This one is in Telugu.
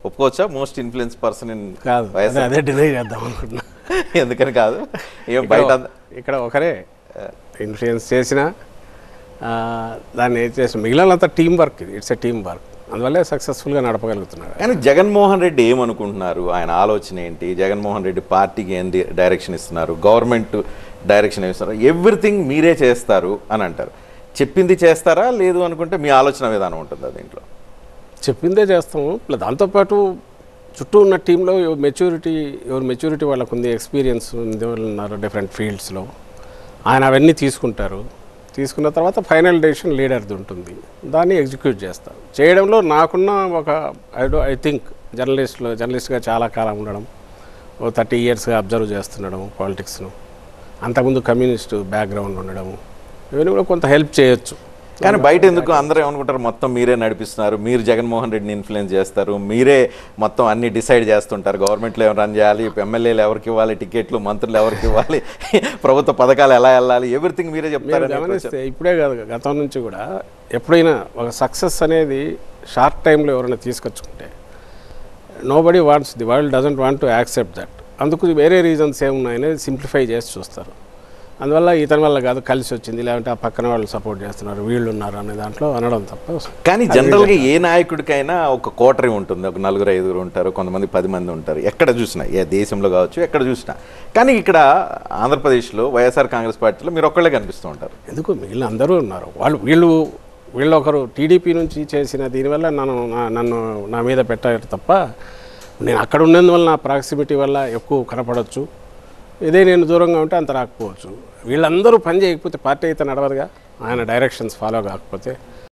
ఒప్పుకోవచ్చా మోస్ట్ ఇన్ఫ్లుయెన్స్ పర్సన్ ఇన్ కాదు అదే అదే డిలే చేద్దాం అనుకుంటున్నా ఎందుకని కాదు ఏం బయట అంద- ఇక్కడ ఒకరే ఇన్ఫ్లుయెన్స్ చేసిన ఆ, దాన్ని ఏం చేసిన మిగిలినంతా టీం వర్క్ ఇది ఇట్స్ ఎ టీం వర్క్ అందువల్లే సక్సెస్ఫుల్గా నడపగలుగుతున్నారు కానీ జగన్మోహన్ రెడ్డి ఏమనుకుంటున్నారు ఆయన ఆలోచన ఏంటి జగన్మోహన్ రెడ్డి పార్టీకి ఏం డి- డైరెక్షన్ ఇస్తున్నారు గవర్నమెంట్ డైరెక్షన్ ఇస్తున్నారు ఎవ్రీథింగ్ మీరే చేస్తారు అని అంటారు చెప్పింది చేస్తారా లేదు అనుకుంటే మీ ఆలోచన విధానం ఉంటుందా దీంట్లో చెప్పిందే చేస్తాము ప్లస్ దాంతోపాటు చుట్టూ ఉన్న టీంలో మెచ్యూరిటీ ఎవరు మెచ్యూరిటీ వాళ్ళకు ఉంది ఎక్స్పీరియన్స్ ఉంది వాళ్ళు ఉన్నారు డిఫరెంట్ ఫీల్డ్స్లో ఆయన అవన్నీ తీసుకుంటారు తీసుకున్న తర్వాత ఫైనల్ డెసిషన్ లీడర్ది ఉంటుంది దాన్ని ఎగ్జిక్యూట్ చేస్తారు చేయడంలో నాకున్న ఒక ఐ డో ఐ థింక్ జర్నలిస్ట్లో జర్నలిస్ట్గా చాలా కాలం ఉండడం ఓ థర్టీ ఇయర్స్గా అబ్జర్వ్ చేస్తుండడం పాలిటిక్స్ను అంతకుముందు కమ్యూనిస్ట్ బ్యాక్గ్రౌండ్ ఉండడము ఇవన్నీ కూడా కొంత హెల్ప్ చేయొచ్చు కానీ బయట ఎందుకు అందరూ ఏమనుకుంటారు మొత్తం మీరే నడిపిస్తున్నారు మీరు జగన్మోహన్ రెడ్డిని ఇన్ఫ్లుయెన్స్ చేస్తారు మీరే మొత్తం అన్ని డిసైడ్ చేస్తుంటారు గవర్నమెంట్లో ఏం రన్ చేయాలి ఎమ్మెల్యేలు ఎవరికి ఇవ్వాలి టికెట్లు మంత్రులు ఎవరికి ఇవ్వాలి ప్రభుత్వ పథకాలు ఎలా వెళ్ళాలి ఎవ్రీథింగ్ మీరే మీరు చెప్తారు గమనిస్తే ఇప్పుడే కాదు గతం నుంచి కూడా ఎప్పుడైనా ఒక సక్సెస్ అనేది షార్ట్ టైంలో ఎవరైనా తీసుకొచ్చుకుంటే nobody wants the world doesn't want to accept that అందుకు వేరే రీజన్స్ ఏమున్నాయనేది సింప్లిఫై చేసి చూస్తారు అందువల్ల ఇతని వల్ల కాదు కలిసి వచ్చింది లేదంటే ఆ పక్కన వాళ్ళు సపోర్ట్ చేస్తున్నారు వీళ్ళు ఉన్నారు అనే దాంట్లో అనడం తప్ప కానీ జనరల్గా ఏ నాయకుడికైనా ఒక కోటరీ ఉంటుంది ఒక నలుగురు ఐదుగురు ఉంటారు కొంతమంది పది మంది ఉంటారు ఎక్కడ చూసినా ఏ దేశంలో కావచ్చు ఎక్కడ చూసినా కానీ ఇక్కడ ఆంధ్రప్రదేశ్లో వైఎస్ఆర్ కాంగ్రెస్ పార్టీలో మీరు ఒక్కళ్ళే కనిపిస్తూ ఉంటారు ఎందుకు మిగిలిన అందరూ ఉన్నారు వాళ్ళు వీళ్ళు వీళ్ళు ఒకరు టీడీపీ నుంచి చేసిన దీనివల్ల నన్ను నా- నన్ను నా మీద పెట్టారు తప్ప నేను అక్కడ ఉన్నందువల్ల నా ప్రాక్సిమిటీ వల్ల ఎక్కువ కనపడవచ్చు ఇదే నేను దూరంగా ఉంటే అంత రాకపోవచ్చు వీళ్ళందరూ పని చేయకపోతే పార్టీ అయితే నడవదుగా ఆయన డైరెక్షన్స్ ఫాలో కాకపోతే